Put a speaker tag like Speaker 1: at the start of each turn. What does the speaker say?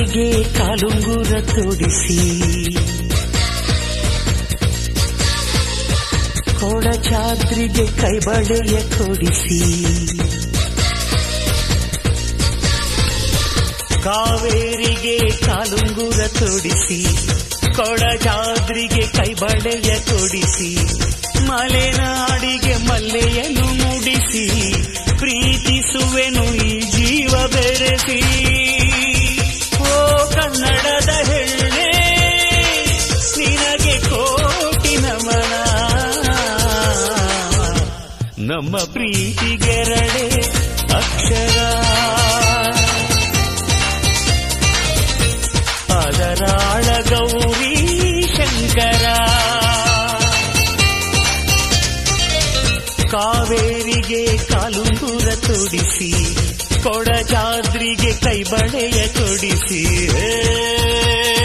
Speaker 1: ಕಾವೇರಿಗೆ ಕಾಲುಂಗುರ ತೊಡಿಸಿ ಕೊಡಚಾದ್ರಿಗೆ ಕೈಬಳೆಯ ಕೊಡಿಸಿ ಕಾವೇರಿಗೆ ಕಾಲುಂಗುರ ತೊಡಿಸಿ ಕೊಡಜಾದ್ರಿಗೆ ಕೈಬಳೆಯ ಕೊಡಿಸಿ ಮಲೆನಾಡಿಗೆ ಮಲ್ಲೆಯನ್ನು ಮುಡಿಸಿ ಪ್ರೀತಿಸುವೆನು ಈ ಜೀವ ಬೆರೆಸಿ ಓ ಕನ್ನಡದ ಹೆಣ್ಣೆ ನಿನಗೆ ಕೋಟಿ ನಮನ ನಮ್ಮ ಪ್ರೀತಿಗೆರಡೆ ಅಕ್ಷರ ಅದರಾಳ ಗೌರಿ ಶಂಕರ ಕಾವೇರಿಗೆ ಕಾಲುಂಗುರ ತೊಡಿಸಿ ಕೊಡಜಾದ್ರಿಗೆ ಕೈಬಳೆಯ ಕೊಡಿಸಿ ಹೇ